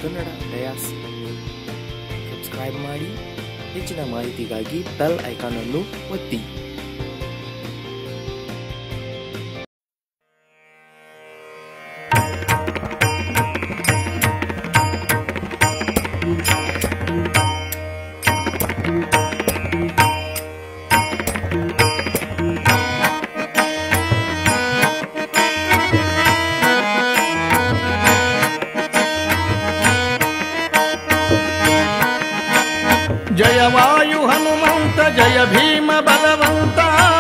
Kannada Dias subscribe ಮಾಡಿ ಹೆಚ್ಚಿನ ಮಾಹಿತಿಗಾಗಿ ಬೆಲ್ ಐಕಾನ್ ಅನ್ನು ಒತ್ತಿ ಜಯ ವಾಯು ಹನುಮಂತ ಜಯ ಭೀಮ ಬಲವಂತ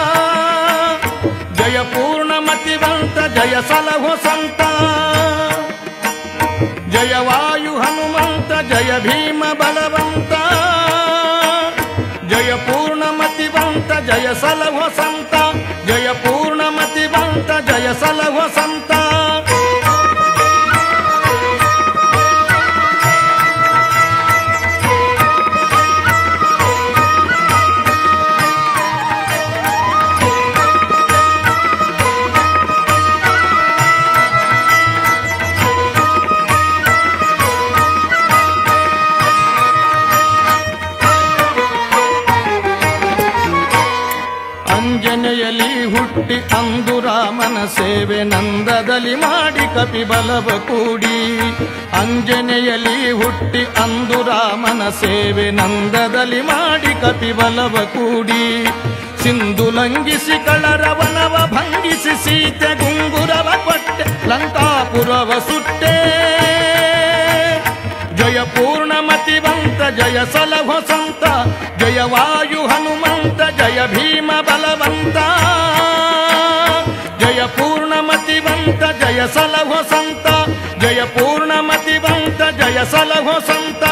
ಜಯ ಪೂರ್ಣ ಮತಿವಂತ ಜಯ ಸಲಹು ಸಂತ ಜಯ ವಾಯು ಹನುಮಂತ ಜಯ ಭೀಮ ಬಲವಂತ ಜಯ ಪೂರ್ಣ ಮತಿವಂತ ಜಯ ಸಲಹು ಸಂತ ಜಯ ಪೂರ್ಣ ಮತಿವಂತ ಜಯ ಸಲಹು ಸಂತ ಅಂಜನೆಯಲ್ಲಿ ಹುಟ್ಟಿ ಅಂದು ರಾಮನ ಸೇವೆ ನಂದದಲ್ಲಿ ಮಾಡಿ ಕಪಿಬಲವ ಕೂಡಿ ಅಂಜನೆಯಲ್ಲಿ ಹುಟ್ಟಿ ಅಂದು ರಾಮನ ಸೇವೆ ನಂದದಲ್ಲಿ ಮಾಡಿ ಕಪಿಬಲವ ಕೂಡಿ ಸಿಂಧು ಲಂಘಿಸಿ ಕಳರವನವ ಭಂಗಿಸಿ ಸೀತೆ ಗುಂಗುರವ ಕೊಟ್ಟೆ ಲಂಕಾಪುರವ ಸುಟ್ಟೆ ಜಯ ಪೂರ್ಣ ಮತಿವಂತ ಜಯ ಸಲಹೊ ಸಂತ ಜಯ ವಾಯು ಹನುಮಂತ ಜಯ ಭೀಮ ಬಲವಂತ ಜಯ ಪೂರ್ಣ ಮತಿವಂತ ಜಯ ಸಲಹೊ ಸಂತ ಜಯ ಪೂರ್ಣ ಮತಿವಂತ ಜಯ ಸಲಹೊ ಸಂತ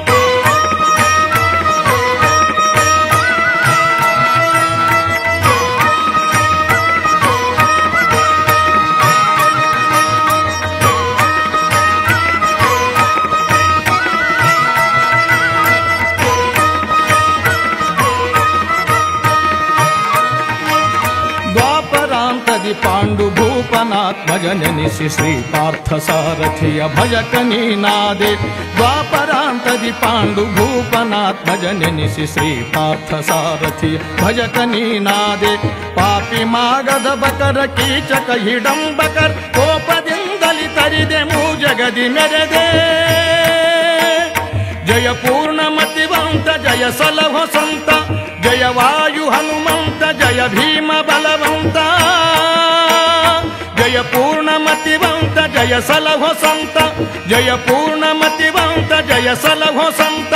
ದ್ವಾಪರಾಂತದಿ ಪಾಂಡು ಭೂಪನಾತ್ಮಜ ನೆನೆಸಿ ಶ್ರೀ ಪಾರ್ಥ ಸಾರಥಿಯ ಭಜಕ ನೀನಾದೆ ದ್ವಾಪರಾಂತದಿ ಪಾಂಡು ಭೂಪನಾತ್ಮಜ ನೆನೆಸಿ ಶ್ರೀ ಪಾರ್ಥ ಸಾರಥಿಯ ಭಜಕ ನೀನಾದೆ ಪಾಪಿ ಮಾಗದ ಬಕರ ಕೀಚಕ ಹಿಡಂಬಕರ್ ಕೋಪದಿಂದಲಿ ತರಿದೆ ಮೂ ಜಗದಿ ಮೆರೆದೆ ಜಯ ಪೂರ್ಣ ಮತಿವಂತ ಜಯ ಸಲಹೊ ಸಂತ ಜಯ ವಾಯು ಹನುಮಂತ ಜಯ ಭೀಮ ಬಲವಂತ ಜಯ ಪೂರ್ಣ ಮತಿವಂತ ಜಯ ಸಲಹೊ ಸಂತ ಜಯ ಪೂರ್ಣ ಮತಿವಂತ ಜಯ ಸಲಹೊ ಸಂತ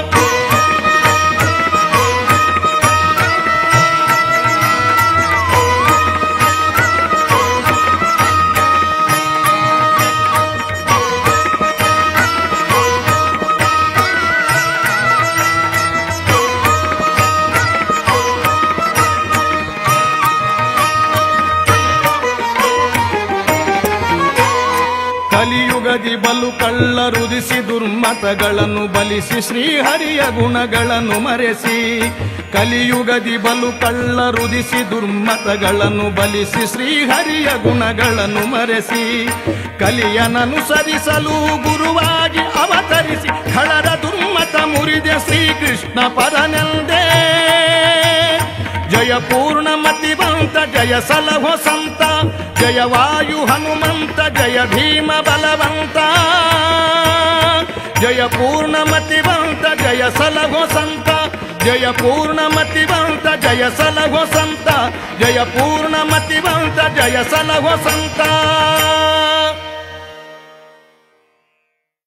ಕಲಿಯುಗದಿ ಬಲು ಕಳ್ಳರುದಿಸಿ ದುರ್ಮತಗಳನ್ನು ಬಲಿಸಿ ಶ್ರೀಹರಿಯ ಗುಣಗಳನ್ನು ಮರೆಸಿ ಕಲಿಯುಗದಿ ಬಲು ಕಳ್ಳರುದಿಸಿ ದುರ್ಮತಗಳನ್ನು ಬಲಿಸಿ ಶ್ರೀಹರಿಯ ಗುಣಗಳನ್ನು ಮರೆಸಿ ಕಲಿಯನನುಸರಿಸಲು ಗುರುವಾಗಿ ಅವತರಿಸಿ ಖಳರ ದುರ್ಮತ ಮುರಿದ ಶ್ರೀಕೃಷ್ಣ ಪರನೆಂದೇ ಜಯ ಪೂರ್ಣ ಮತಿವಂತ ಜಯ ಸಲಹೊ ಸಂತ ಜಯ ವಾಯು ಹನುಮಂತ ಜಯ ಭೀಮ ಬಲವಂತ ಜಯ ಪೂರ್ಣ ಮತಿವಂತ ಜಯ ಸಲಹೊ ಸಂತ ಜಯ ಪೂರ್ಣ ಮತಿವಂತ ಜಯ ಸಲಹೊ ಸಂತ ಜಯ ಪೂರ್ಣ ಮತಿವಂತ ಜಯ ಸಲಹೊ ಸಂತ